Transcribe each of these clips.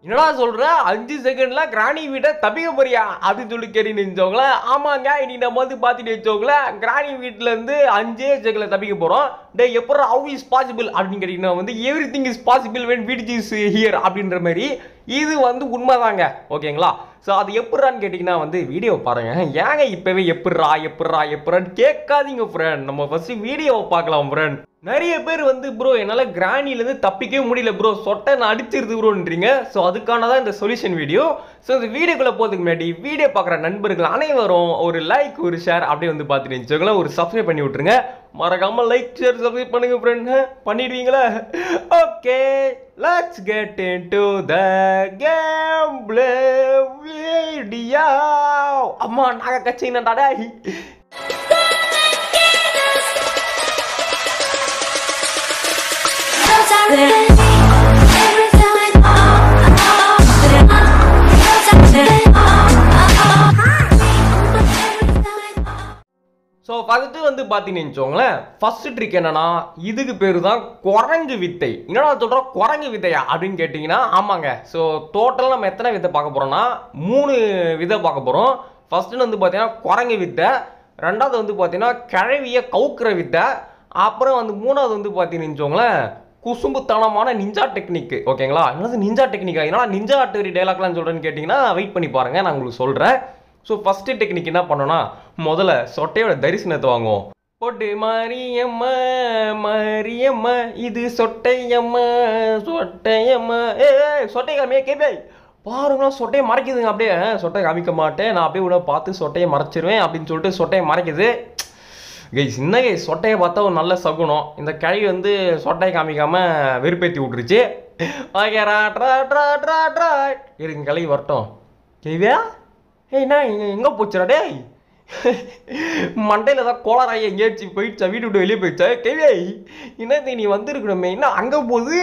என்னடா சொல்ற அஞ்சு செகண்ட்ல கிராணி வீட்டை தப்பிக்க போறியா அப்படின்னு சொல்லி கேட்டு நினைச்சவங்கள ஆமாங்க இன்னைக்கு நம்ம வந்து பார்த்துட்டு வச்சவங்கள கிராணி வீட்டுல இருந்து அஞ்சே செகண்ட்ல தப்பிக்க போறோம் டே எப்பறம் ஹவு இஸ் பாசிபிள் அப்படின்னு கேட்டீங்கன்னா வந்து everything is possible when weed is here அப்படின்ற மாதிரி இது வந்து உண்மைதாங்க ஓகேங்களா ஸோ அது எப்பட்றான்னு கேட்டிங்கன்னா வந்து வீடியோ பாருங்க ஏங்க இப்போவே எப்பட்றா எப்பட்றா எப்பட்றான்னு கேட்காதீங்க ஃப்ரெண்ட் நம்ம ஃபர்ஸ்ட் வீடியோவை பார்க்கலாம் ஃப்ரெண்ட் நிறைய பேர் வந்து ப்ரோ என்னால் கிராணிலேருந்து தப்பிக்கவே முடியல ப்ரோ சொட்டை நான் அடிச்சிருது ப்ரோன்றீங்க ஸோ அதுக்கான தான் இந்த சொல்யூஷன் வீடியோ ஸோ இந்த வீடியோக்குள்ளே போகிறதுக்கு முன்னாடி வீடியோ பார்க்குற நண்பர்கள் அனைவரும் ஒரு லைக் ஒரு ஷேர் அப்படியே வந்து பார்த்துட்டு இருந்துச்சுங்களா ஒரு சப்ஸ்கிரைப் பண்ணி விட்ருங்க மறக்காம லைக் ஷேர் சப்ஸ்கிரைப் பண்ணுங்க ஃப்ரெண்ட் பண்ணிடுவீங்களா okay let's get into the game play video அம்மா நாங்க கட்சிங்கடா டேய் ஸோ ஃபஸ்ட்டு வந்து பார்த்தீங்கன்னு வச்சுக்கோங்களேன் ஃபர்ஸ்ட் ட்ரிக் என்னன்னா இதுக்கு பேர் தான் குரங்கு வித்தை என்னடா சொல்கிறோம் குரங்கு வித்தையா அப்படின்னு கேட்டிங்கன்னா ஆமாங்க ஸோ டோட்டலாக நம்ம எத்தனை வித்தை பார்க்க போகிறோம்னா மூணு விதை பார்க்க போகிறோம் ஃபர்ஸ்ட்டு வந்து பார்த்தீங்கன்னா குரங்கு வித்தை ரெண்டாவது வந்து பார்த்தீங்கன்னா கிழவிய கவுக்குற வித்தை அப்புறம் வந்து மூணாவது வந்து பார்த்தீங்கன்னு வச்சுக்கோங்களேன் குசும்புத்தனமான நிஞ்சா டெக்னிக் ஓகேங்களா என்னது நிஞ்சா டெக்னிக்கா என்னடா நிஞ்சா ஆட்டுரி டைலாக்லாம் சொல்கிறேன்னு கேட்டிங்கன்னா வெயிட் பண்ணி பாருங்கள் நான் உங்களுக்கு சொல்கிறேன் ஸோ ஃபஸ்ட்டு டெக்னிக் என்ன பண்ணோன்னா முதல்ல சொட்டையோட தரிசனத்தை வாங்குவோம் பொட்டு மாரியம்மா மாரியம்மா இது சொட்டையம்மா சொட்டையம்மா ஏ சொட்டை காமியே கேபே பாருங்களா சொட்டையை மறைக்குதுங்க அப்படியே சொட்டையை காமிக்க மாட்டேன் நான் அப்படியே உள்ள பார்த்து சொட்டையை மறைச்சிருவேன் அப்படின்னு சொல்லிட்டு சொட்டையை மறைக்குது கை சின்ன கை சொட்டையை பார்த்தா ஒரு நல்ல சகுனம் இந்த கிழவி வந்து சொட்டையை காமிக்காம வெறுப்பேற்றி விட்டுருச்சு ஓகே ரா ட்ரா ட்ரா ட்ரா ட்ரா இருங்க கிளவி வரட்டும் கேவியா ஏய் நான் எங்க எங்கே போச்சுடா டேய் மண்டையில் தான் கோளாராயி எங்கேயாச்சும் போயிடுச்சா வீட்டு விட்டு வெளியே போயிடுச்சா கேவியா என்னது நீ வந்திருக்கணுமே என்ன அங்கே போகுது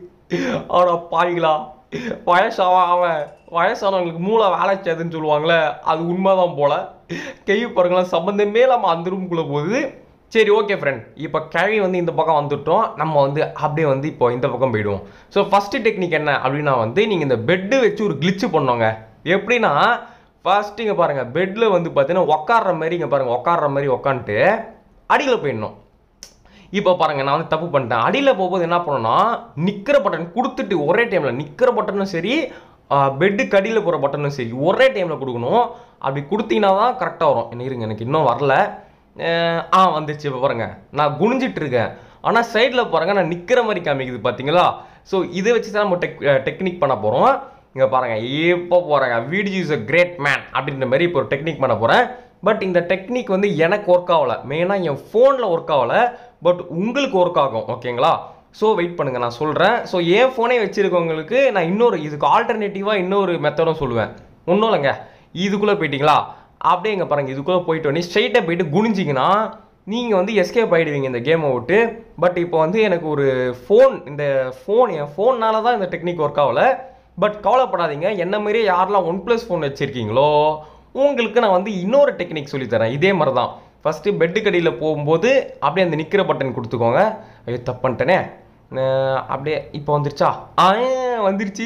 ஆடா பாவிங்களா வயசாவன் அவன் வயசானவங்களுக்கு மூளை வேலை செய்யுதுன்னு சொல்லுவாங்களே அது உண்மைதான் போல கேவி பாருங்களேன் சம்மந்தமே இல்லாமல் அந்த ரூம்குள்ளே போகுது சரி ஓகே ஃப்ரெண்ட் இப்போ கிழவி வந்து இந்த பக்கம் வந்துட்டோம் நம்ம வந்து அப்படியே வந்து இப்போ இந்த பக்கம் போயிடுவோம் ஸோ ஃபஸ்ட்டு டெக்னிக் என்ன அப்படின்னா வந்து நீங்கள் இந்த பெட்டு வச்சு ஒரு கிளிச்சு பண்ணோங்க எப்படின்னா ஃபர்ஸ்ட் இங்கே பாருங்கள் பெட்டில் வந்து பார்த்தீங்கன்னா உக்காடுற மாதிரி இங்கே பாருங்கள் உக்காடுற மாதிரி உக்காந்துட்டு அடியில் போயிடணும் இப்போ பாருங்க நான் வந்து தப்பு பண்ணிட்டேன் அடியில் போகும்போது என்ன பண்ணணும்னா நிற்கிற பட்டன் கொடுத்துட்டு ஒரே டைமில் நிற்கிற பட்டனும் சரி பெட்டுக்கு அடியில் போகிற பட்டனும் சரி ஒரே டைமில் கொடுக்கணும் அப்படி கொடுத்தீங்கன்னா தான் கரெக்டாக வரும் என்ன இருங்க எனக்கு இன்னும் வரல அஹ் ஆ வந்துச்சு இப்போ பாருங்க நான் குனிஞ்சிட்டு இருக்கேன் ஆனால் சைடில் பாருங்க நான் நிற்கிற மாதிரி காமிக்குது பார்த்தீங்களா ஸோ இதை வச்சு தான் நம்ம டெக் டெக்னிக் பண்ண போகிறோம் இங்கே பாருங்க இப்போ போகிறாங்க video is a great man அப்படின்ற மாதிரி இப்போ ஒரு டெக்னிக் பண்ண போகிறேன் பட் இந்த டெக்னிக் வந்து எனக்கு ஒர்க் ஆகலை மெயினாக என் ஃபோனில் ஒர்க் ஆகலை பட் உங்களுக்கு ஒர்க் ஆகும் ஓகேங்களா ஸோ வெயிட் பண்ணுங்கள் நான் சொல்கிறேன் ஸோ என் ஃபோனே வச்சுருக்கவங்களுக்கு நான் இன்னொரு இதுக்கு ஆல்டர்னேட்டிவாக இன்னொரு மெத்தடும் சொல்லுவேன் ஒன்றும் இல்லைங்க இதுக்குள்ளே போயிட்டீங்களா அப்படியே இங்கே பாருங்கள் இதுக்குள்ளே போயிட்டு வந்து ஸ்ட்ரைட்டாக போயிட்டு குனிஞ்சிங்கன்னா நீங்கள் வந்து எஸ்கேப் ஆகிடுவீங்க இந்த கேமை விட்டு பட் இப்போ வந்து எனக்கு ஒரு ஃபோன் இந்த ஃபோன் என் ஃபோன்னால தான் இந்த டெக்னிக் ஒர்க் ஆகலை பட் கவலைப்படாதீங்க என்ன மாதிரியே யாரெல்லாம் ஒன் ப்ளஸ் ஃபோன் வச்சுருக்கீங்களோ உங்களுக்கு நான் வந்து இன்னொரு டெக்னிக் சொல்லித்தரேன் இதே மாதிரி தான் ஃபஸ்ட்டு பெட்டு கடியில் போகும்போது அப்படியே அந்த நிற்கிற பட்டன் கொடுத்துக்கோங்க ஐயோ தப்பு பண்ணிட்டேனே அஹ் அப்படியே இப்போ வந்துருச்சா ஆ வந்துருச்சு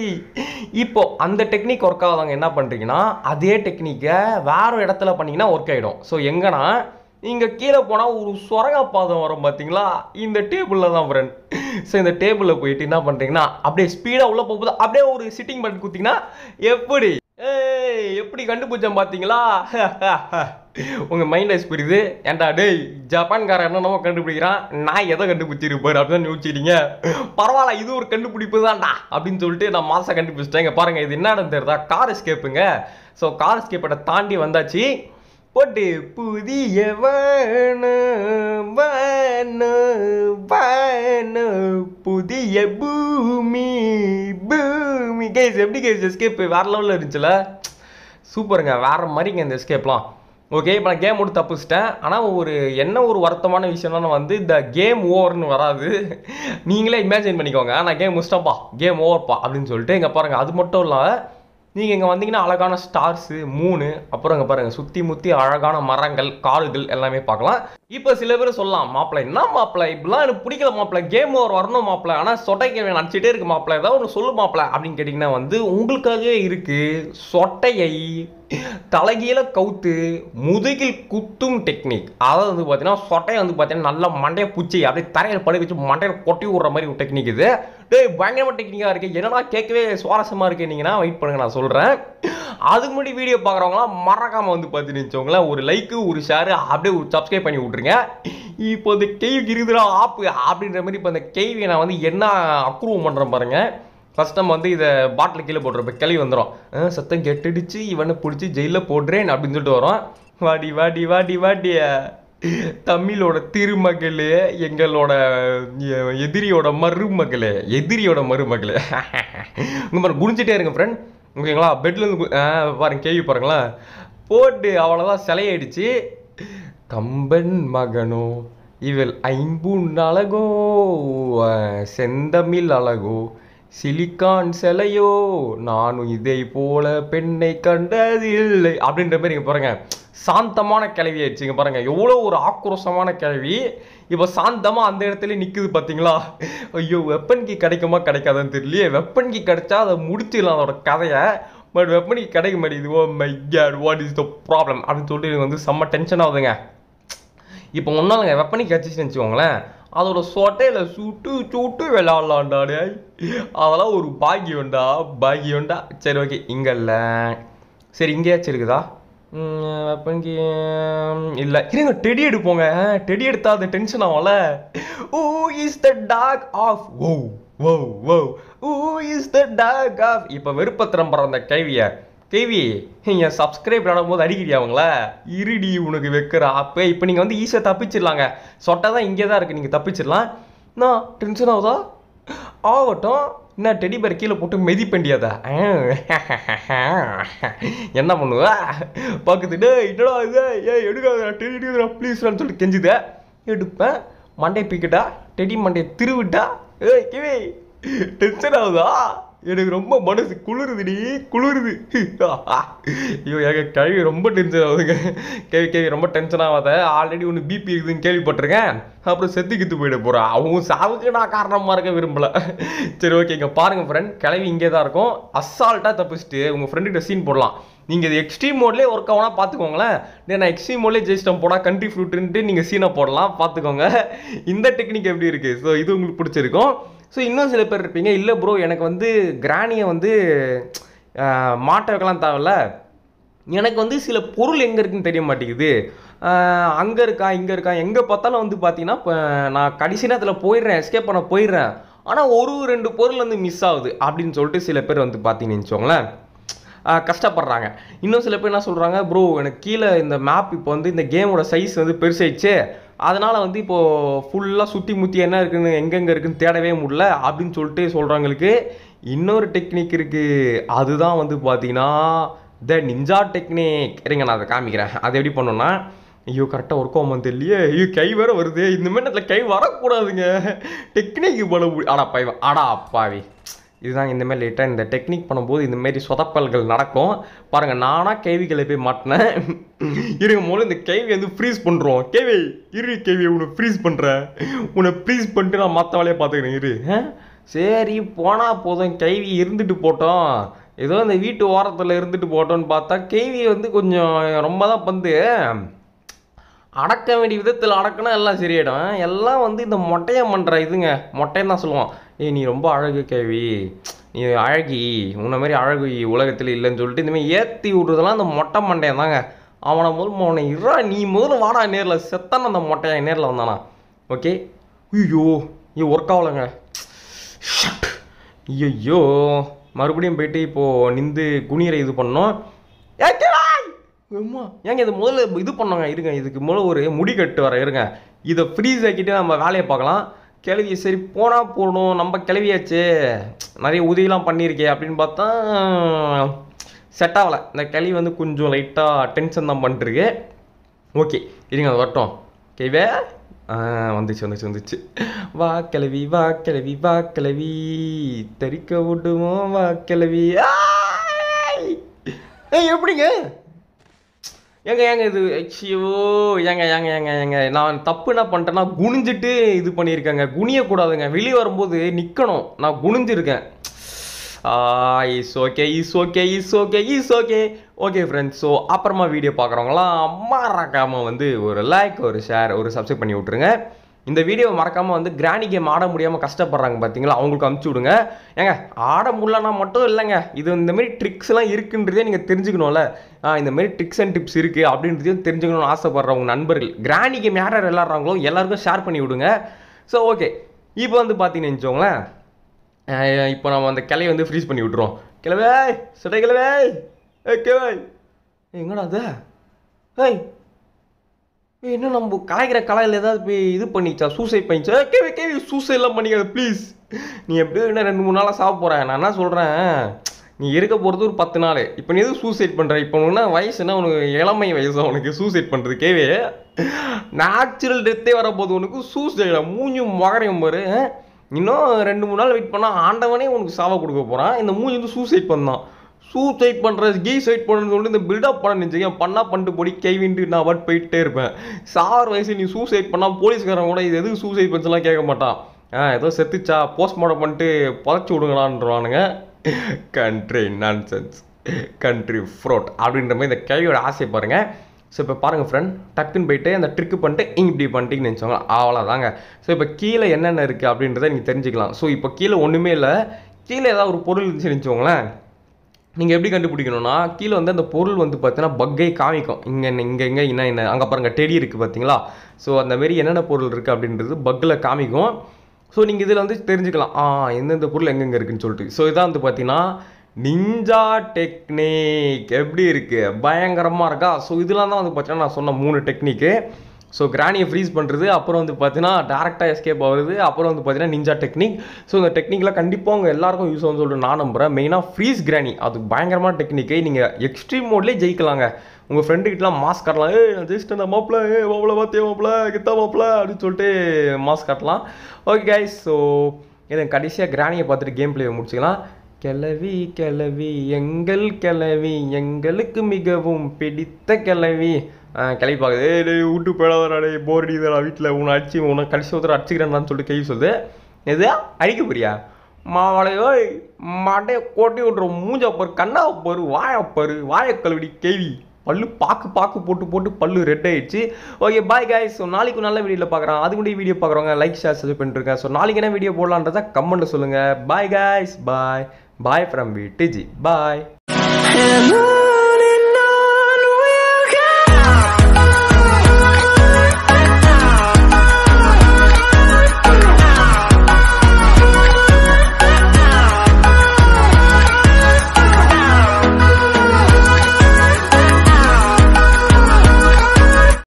இப்போ அந்த டெக்னிக் ஒர்க் ஆகாதவங்க என்ன பண்ணுறீங்கன்னா அதே டெக்னிக்கை வேற இடத்துல பண்ணீங்கன்னா ஒர்க் ஆகிடும் ஸோ எங்கன்னா இங்கே கீழே போனால் ஒரு சுரங்க பாதம் வரும் பார்த்தீங்களா இந்த டேபிளில் தான் ஃப்ரெண்ட் ஸோ இந்த டேபிளில் போயிட்டு என்ன பண்ணுறீங்கன்னா அப்படியே ஸ்பீடாக உள்ளே போகும்போது அப்படியே ஒரு சிட்டிங் பட்டன் குத்திங்கன்னா எப்படி ஏய் எப்படி கண்டுபிடிச்சேன் பார்த்தீங்களா உங்கள் மைண்ட் வைஸ் புரியுது ஏன்டா டேய் ஜப்பான்காரன் என்னென்னமோ கண்டுபிடிக்கிறான் நான் எதை கண்டுபிடிச்சிருப்பாரு அப்படின்னு யோசிச்சிட்டீங்க பரவாயில்ல இது ஒரு கண்டுபிடிப்பு தான்டா அப்படின்னு சொல்லிட்டு நான் மாசம் கண்டுபிடிச்சிட்டேன் இங்க பாருங்க இது என்னன்னு தெரியுதா கார் எஸ்கேப்புங்க ஸோ கார் எஸ்கேப்பை தாண்டி வந்தாச்சு போட்டு புதிய வானம் வானம் வானம் புதிய பூமி பூமி கேஸ் எப்படி கேஸ் எஸ்கேப் வேற லெவலில் இருந்துச்சுல சூப்பருங்க வேற மாதிரிங்க இந்த எஸ்கேப்லாம் ஓகே இப்போ நான் கேம் மட்டும் தப்பிச்சிட்டேன் ஆனால் ஒரு என்ன ஒரு வருத்தமான விஷயம்னா வந்து இந்த கேம் ஓவர்னு வராது நீங்களே இமேஜின் பண்ணிக்கோங்க நான் கேம் முடிச்சிட்டேன்ப்பா கேம் ஓவர்ப்பா அப்படின்னு சொல்லிட்டு இங்கே பாருங்கள் அது மட்டும் இல்லை நீங்கள் இங்கே வந்தீங்கன்னா அழகான ஸ்டார்ஸு மூணு அப்புறம் இங்கே பாருங்கள் சுற்றி முற்றி அழகான மரங்கள் காடுகள் எல்லாமே பார்க்கலாம் இப்போ சில பேர் சொல்லலாம் மாப்பிள்ளை என்ன மாப்பிள்ளை இப்படிலாம் எனக்கு பிடிக்கல மாப்பிள்ளை கேம் ஓவர் வரணும் மாப்பிள்ளை ஆனால் சொட்டைக்கு நடிச்சிட்டே இருக்கு மாப்பிள்ளை ஏதாவது ஒன்று சொல்லு மாப்பிள்ளை அப்படின்னு கேட்டிங்கன்னா வந்து உங்களுக்காகவே இருக்குது சொட்டையை தலைகீழ கவுத்து முதுகில் குத்தும் டெக்னிக் அதாவது வந்து பார்த்தீங்கன்னா சொட்டையை வந்து பார்த்தீங்கன்னா நல்லா மண்டையை பூச்சி அப்படியே தரையில் படுக்க வச்சு மண்டையில் கொட்டி விடுற மாதிரி ஒரு டெக்னிக் இது டேய் பயங்கரமாக டெக்னிக்காக இருக்குது என்னடா கேட்கவே சுவாரஸ்யமாக இருக்கீங்கன்னா வெயிட் பண்ணுங்க நான் சொல்கிறேன் அதுக்கு முன்னாடி வீடியோ பார்க்குறவங்களாம் மறக்காமல் வந்து பார்த்துன்னு வச்சவங்களேன் ஒரு லைக்கு ஒரு ஷேரு அப்படியே ஒரு சப்ஸ்கிரைப் பண்ணி விட்ருங்க இப்போ இந்த கேள்விக்கு இருக்குதுடா ஆப்பு அப்படின்ற மாதிரி இப்போ இந்த கேள்வியை நான் வந்து என்ன அக்ரூவ் பண்ணுறேன் பாருங்கள் ஃபர்ஸ்ட் நம்ம வந்து இதை பாட்டில் கீழே போட்டுருப்ப கிளவி வந்துடும் சத்தம் கெட்டுடுச்சு இவனை பிடிச்சி ஜெயிலில் போடுறேன் அப்படின்னு சொல்லிட்டு வரோம் வாடி வாடி வாடி வாடி தமிழோட திருமகளே எங்களோட எ- எதிரியோட மருமகளே எதிரியோட மருமகளே இங்கே பாருங்க குடிச்சிட்டே இருங்க ஃப்ரெண்ட் ஓகேங்களா பெட்லேருந்து பாருங்க கேள்வி பாருங்களேன் போட்டு அவ்வளோதான் சிலையாயிடுச்சு கம்பன் மகனோ இவள் ஐம்பூன் அழகோ அஹ், செந்தமிழ் அழகோ சிலிக்கான் சிலையோ நானும் இதை போல பெண்ணை கண்டதில்லை அப்படின்ற மாதிரி இங்க பாருங்க சாந்தமான கிளவி ஆயிடுச்சு இங்க பாருங்க எவ்வளோ ஒரு ஆக்ரோஷமான கிளவி இப்போ சாந்தமா அந்த இடத்துல நிக்குது பாத்தீங்களா ஐயோ வெப்பன் கீ கிடைக்குமா கிடைக்காதான்னு தெரியலையே வெப்பன் கீ கிடைச்சா அதை முடிச்சிடலாம் அதோட கதையை பட் வெப்பன் கீ கிடைக்க மாட்டேங்குது oh my god what is the problem அப்படின்னு சொல்லிட்டு எனக்கு வந்து செம்ம டென்ஷன் ஆகுதுங்க இப்போ ஒன்றாலுங்க வெப்பனி கிடச்சிச்சுன்னு வச்சுக்கோங்களேன் அதோட சொட்டையில் சுட்டு சுட்டு விளாட்லாண்டா டேய் அதெல்லாம் ஒரு பாக்கியம்டா பாக்கியம்டா சரி ஓகே இங்கே இல்லை சரி இங்கேயாச்சும் இருக்குதா வெப்பனிக்கு இல்லை இருங்க டெடி எடுப்போங்க டெடி எடுத்தா அது டென்ஷன் ஆகும்ல oh is the talk of oh oh oh oh is the talk of இப்போ வெறுப்பத்திரம் படுற அந்த கைவியை கேவி என் சப்ஸ்கிரைப் நடக்கும்போது அடிக்கிறியா அவங்கள இருடி உனக்கு வைக்கிற அப்போ இப்போ நீங்கள் வந்து ஈஸியாக தப்பிச்சிடலாங்க சொட்டை தான் இங்கே தான் இருக்குது நீங்கள் தப்பிச்சிடலாம் நான் டென்ஷன் ஆகுதா ஆகட்டும் என்ன டெடி பேர் கீழே போட்டு மெதிப்பண்டியாதா என்ன பண்ணுவ பக்கத்து டேய் என்னடா இது ஏய் எடுக்காத டெடி எடுக்காதா ப்ளீஸ்லான்னு சொல்லிட்டு கெஞ்சுத எடுப்பேன் மண்டை பிக்கட்டா டெடி மண்டையை திருவிட்டா ஏய் கிவி டென்ஷன் ஆகுதா எனக்கு ரொம்ப மனசு குளிருதுடி குளிருது ஐயோ எங்க கழுவி ரொம்ப டென்ஷன் ஆகுதுங்க கேவி கேவி ரொம்ப டென்ஷன் ஆகாத ஆல்ரெடி ஒன்று பிபி இருக்குதுன்னு கேள்விப்பட்டிருக்கேன் அப்புறம் செத்து கித்து போயிட போறா அவங்க சாவுக்கு நான் காரணமாக இருக்க விரும்பல சரி ஓகே இங்கே பாருங்க ஃப்ரெண்ட் கிளவி இங்கே தான் இருக்கும் அசால்ட்டாக தப்பிச்சுட்டு உங்கள் ஃப்ரெண்டுகிட்ட சீன் போடலாம் நீங்கள் இது எக்ஸ்ட்ரீம் மோட்லேயே ஒர்க் ஆகுனா பார்த்துக்கோங்களேன் டேய், நான் எக்ஸ்ட்ரீம் மோட்லேயே ஜெயிச்சிட்டேன் போடா கண்ட்ரி ஃப்ரூட்டுன்ட்டு நீங்கள் சீனை போடலாம் பார்த்துக்கோங்க இந்த டெக்னிக் எப்படி இருக்குது ஸோ இது உங்களுக்கு பிடிச்சிருக்கும் ஸோ இன்னும் சில பேர் இருப்பீங்க இல்லை ப்ரோ எனக்கு வந்து கிராணியை வந்து ஆஹ், மாட்ட வைக்கலாம் தேவையில்ல எனக்கு வந்து சில பொருள் எங்கே இருக்குன்னு தெரிய மாட்டேங்குது அங்கே இருக்கா இங்கே இருக்கா எங்கே பார்த்தாலும் வந்து பார்த்தீங்கன்னா இப்போ நான் கடைசி நேரத்தில் போயிடுறேன் எஸ்கேப் பண்ண போயிடுறேன் ஆனால் ஒரு ரெண்டு பொருள் வந்து மிஸ் ஆகுது அப்படின்னு சொல்லிட்டு சில பேர் வந்து பார்த்தீங்கன்னு வச்சுக்கோங்களேன் ஆஹ் கஷ்டப்படுறாங்க இன்னும் சில பேர் என்ன சொல்கிறாங்க ப்ரோ எனக்கு கீழே இந்த மேப் இப்போ வந்து இந்த கேமோட சைஸ் வந்து பெருசாயிடுச்சு அதனால் வந்து இப்போது ஃபுல்லாக சுற்றி முற்றி என்ன இருக்குன்னு எங்கெங்கே இருக்குன்னு தேடவே முடியல அப்படின்னு சொல்லிட்டு சொல்கிறவங்களுக்கு இன்னொரு டெக்னிக் இருக்குது அதுதான் வந்து பார்த்தீங்கன்னா த நிஞ்சா டெக்னிக் இருங்க நான் அதை காமிக்கிறேன் அது எப்படி பண்ணோன்னா ஐயோ கரெக்டாக ஒர்க் ஆகும் தெரியலையே ஐயோ கை வேற வருது இந்த மாதிரி நேரத்தில் கை வரக்கூடாதுங்க டெக்னிக் பண்ண முடியும் ஆடா பாய் ஆடா அப்பாவி இதுதான் இந்த மாதிரி லேட்டாக இந்த டெக்னிக் பண்ணும்போது இந்த மாதிரி சொதப்பல்கள் நடக்கும் பாருங்க நானா கேள்விகளை போய் மாட்டினேன் இருங்க முதல்ல இந்த கேள்வி வந்து ஃப்ரீஸ் பண்ணுறோம் கேள்வி இரு கேள்வி உன்னை ஃப்ரீஸ் பண்ணுறேன் உன்னை ஃப்ரீஸ் பண்ணிட்டு நான் மற்ற வேலையை பார்த்துக்கிறேன் இரு ஆ? சரி போனால் போதும் கேள்வி இருந்துட்டு போட்டோம் ஏதோ இந்த வீட்டு ஓரத்தில் இருந்துட்டு போட்டோம்னு பார்த்தா கேள்வி வந்து கொஞ்சம் ரொம்ப தான் வந்து அடக்க வேண்டிய விதத்தில் அடக்கினா எல்லாம் சரியாயிடும் எல்லாம் வந்து இந்த மொட்டையை பண்ணுற இதுங்க மொட்டைன்னு தான் சொல்லுவான் ஏய் நீ ரொம்ப அழகு கேவி நீ அழகி உன்ன மாதிரி அழகு உலகத்தில் இல்லைன்னு சொல்லிட்டு இந்த மாதிரி ஏற்றி விட்றதெல்லாம் அந்த மொட்டை மண்டையன் தாங்க அவனை முதல் அவனை இருறா நீ முதல்ல வாடா நேரில் செத்தான அந்த மொட்டையன் நேரில் வந்தானா ஓகே ஐயோ இது ஒர்க் ஆகலைங்க ஐயோ மறுபடியும் போயிட்டு இப்போது நின்று குனியரை இது பண்ணோம் ஏக்கேடா அம்மா ஏங்க இது முதல்ல இது பண்ணோங்க இருங்க இதுக்கு முதல்ல ஒரு முடி கட்டு வர இருங்க இதை ஃப்ரீஸ் ஆக்கிட்டு நம்ம வேலையை பார்க்கலாம் கிளவி சரி போனால் போடணும் நம்ம கிளவியாச்சு நிறைய உதவிலாம் பண்ணியிருக்கே அப்படின்னு பார்த்தா செட் ஆகலை இந்த கிளவி வந்து கொஞ்சம் லைட்டாக டென்ஷன் தான் பண்ணிட்டுருக்கு ஓகே இருங்க அது வரட்டும் கேவே ஆ வந்துச்சு வந்துச்சு வந்துச்சு வா கிளவி வா கிளவி வா கிளவி தரிக்க விடுவோம் வா கிளவி ஆய்! ஏய் எப்படிங்க ஏங்க ஏங்க இது ஐயோ ஏங்க ஏங்க ஏங்க ஏங்க நான் தப்பு என்ன பண்ணிட்டேன்னா குனிஞ்சிட்டு இது பண்ணியிருக்கேங்க குனியக்கூடாதுங்க வெளியே வரும்போது நிற்கணும் நான் குனிஞ்சிருக்கேன் is okay is okay is okay is okay okay friends so அப்புறமா வீடியோ பார்க்குறவங்களாம் மறக்காமல் வந்து ஒரு லைக் ஒரு ஷேர் ஒரு சப்ஸ்கிரைப் பண்ணி விட்ருங்க இந்த வீடியோவை மறக்காமல் வந்து கிராணி கேம் ஆட முடியாமல் கஷ்டப்படுறாங்க பார்த்தீங்களா அவங்களுக்கு அமுச்சு விடுங்க ஏங்க ஆட முடியலனா மட்டும் இல்லைங்க இது இந்த மாதிரி ட்ரிக்ஸ்லாம் இருக்குன்றதே நீங்கள் தெரிஞ்சுக்கணும்ல ஆ இந்த மாதிரி ட்ரிக்ஸ் அண்ட் டிப்ஸ் இருக்குது அப்படின்றதையும் தெரிஞ்சுக்கணும்னு ஆசைப்படுற உங்கள் நண்பர்கள் கிராணி கேம் யார் யார் விளாட்றாங்களோ எல்லாருக்கும் ஷேர் பண்ணி விடுங்க ஸோ ஓகே இப்போ வந்து பார்த்தீங்கன்னு வச்சுக்கோங்களேன் அஹ் இப்போ நம்ம அந்த கிளையை வந்து ஃப்ரீஸ் பண்ணி விட்ருவோம் கிளவே சட்டை கிளவே ஏ கிளவே எங்கடா அது ஏய் ஏய், என்ன நம்ம கலாய்க்கிற கலாயில் ஏதாவது போய் இது பண்ணிச்சா சூசைட் பண்ணிச்சா ஏய், கேவி கேவி சூசைட்லாம் பண்ணிக்காத ப்ளீஸ் நீ எப்படியும் இன்னும் ரெண்டு மூணு நாளாக சாப்பிட போகிறேன் நான் என்ன சொல்கிறேன் நீ இருக்க போகிறது ஒரு பத்து நாள் இப்போ நீ எதுவும் சூசைட் பண்ணுற இப்போ உனக்கு என்ன வயசுனா உனக்கு இளமை வயசு உனக்கு சூசைட் பண்ணுறது கேவே நேச்சுரல் டெத்தே வரப்போகுது உனக்கு சூசைடா மூஞ்சும் மகரையும் பாரு ஆ? இன்னும் ரெண்டு மூணு நாள் வெயிட் பண்ணால் ஆண்டவனே உனக்கு சாவ கொடுக்க போகிறான் இந்த மூஞ்சி வந்து சூசைட் பண்ணான் சூசைட் பண்ணுறது கீ சைட் பண்ணுறது சொல்லிட்டு இந்த பில்டப் பண்ண நினச்சிங்க பண்ணா பண்ணிட்டு போடி கைவிண்டு நான் பாட்டு போயிட்டே இருப்பேன் சார் வயசு நீ சூசைட் பண்ணால் போலீஸ்காரன் கூட இது எதுக்கு சூசைட் பண்ணலாம் கேட்க மாட்டான் ஆ ஏதோ செத்துச்சா போஸ்ட்மார்ட்டம் பண்ணிட்டு புதைச்சி விடுங்களான்றவானுங்க கண்ட்ரி நான்சென்ஸ் கண்ட்ரி ஃப்ரோட் அப்படின்ற மாதிரி இந்த கேள்வியோட ஆசை பாருங்கள் ஸோ இப்போ பாருங்கள் ஃப்ரெண்ட் டக்குன்னு போயிட்டு அந்த ட்ரிக்கு பண்ணிட்டு இங்க இப்படி பண்ணிட்டீங்கன்னு நினச்சோங்க அவ்வளோதாங்க ஸோ இப்போ கீழே என்னென்ன இருக்குது அப்படின்றத நீங்கள் தெரிஞ்சுக்கலாம் ஸோ இப்போ கீழே ஒன்றுமே இல்லை கீழே ஏதாவது ஒரு பொருள் இருந்துச்சுன்னு வச்சுக்கோங்களேன் நீங்கள் எப்படி கண்டுபிடிக்கணும்னா கீழே வந்து அந்த பொருள் வந்து பார்த்தீங்கன்னா பக்கை காமிக்கும் இங்கே என்ன இங்கே இங்கே என்ன என்ன அங்கே பாருங்கள் டெடி இருக்குது பார்த்தீங்களா ஸோ அந்த மாரி என்னென்ன பொருள் இருக்குது அப்படின்றது பக்கில் காமிக்கும் ஸோ நீங்கள் இதில் வந்து தெரிஞ்சுக்கலாம் ஆ எந்தெந்த பொருள் எங்கெங்கே இருக்குன்னு சொல்லிட்டு ஸோ இதான் வந்து பார்த்தீங்கன்னா நிஞ்சா டெக்னிக் எப்படி இருக்குது பயங்கரமாக இருக்கா ஸோ இதெல்லாம் தான் வந்து பார்த்தீங்கன்னா நான் சொன்ன மூணு டெக்னிக்கு ஸோ கிராணியை ஃப்ரீஸ் பண்ணுறது அப்புறம் வந்து பார்த்தீங்கன்னா டேரெக்டாக எஸ்கேப் ஆகுறது அப்புறம் வந்து பார்த்தீங்கன்னா நிஞ்சா டெக்னிக் ஸோ இந்த டெக்னிக்லாம் கண்டிப்பாக அவங்க எல்லாருக்கும் யூஸ் ஆகும்னு சொல்லிட்டு நான் நம்புகிறேன் மெயினாக ஃப்ரீஸ் கிராணி அது பயங்கரமான டெக்னிக்கு நீங்கள் எக்ஸ்ட்ரீம் மோட்லேயே ஜெயிக்கலாங்க உங்கள் ஃப்ரெண்டுக்கிட்டலாம் மாஸ்க் காட்டலாம் ஏய் நான் ஜெயிச்சிட்டு அந்த மாப்பிள்ள ஏ மாப்பிள்ள பார்த்தியா மாப்பிள்ள கித்தா மாப்பிள்ள அப்படின்னு சொல்லிட்டு மாஸ்க் காட்டலாம் ஓகே கைஸ் ஸோ இதை கடைசியாக கிராணியை பார்த்துட்டு கேம் பிளேயை முடிச்சுக்கலாம் கிளவி கிளவி எங்கள் கிளவி எங்களுக்கு மிகவும் பிடித்த கிளவி கிளவி பார்க்குது ஏய் டேய் விட்டு போயிடாதடா டேய் போர் அடிக்குதுடா வீட்டில் உன்னை அடிச்சு உன்னை கடைசி ஒருத்தர் அடிச்சுக்கிறேன்னு சொல்லிட்டு கை சொல்லுது எது அடிக்க போறியா மாவளையோ மாட்டைய கோட்டி விட்றோம் மூஞ்ச பாரு கண்ணா பாரு வாயை பாரு வாயை கழுவிடி கேவி பல்லு பாக்கு பாக்கு போட்டு போட்டு பல்லு ரெட் ஆயிடுச்சு ஓகே பாய் guys ஸோ நாளைக்கு நல்ல வீடியோவில் பார்க்குறேன் அது கூட வீடியோ பார்க்குறவங்க லைக் ஷேர் சப்ஸ்கிரைப் பண்ணிருக்கேன் ஸோ நாளைக்கு என்ன வீடியோ போடலான்றதை கமெண்ட்டில் சொல்லுங்கள் bye guys bye bye from V DG bye Hello.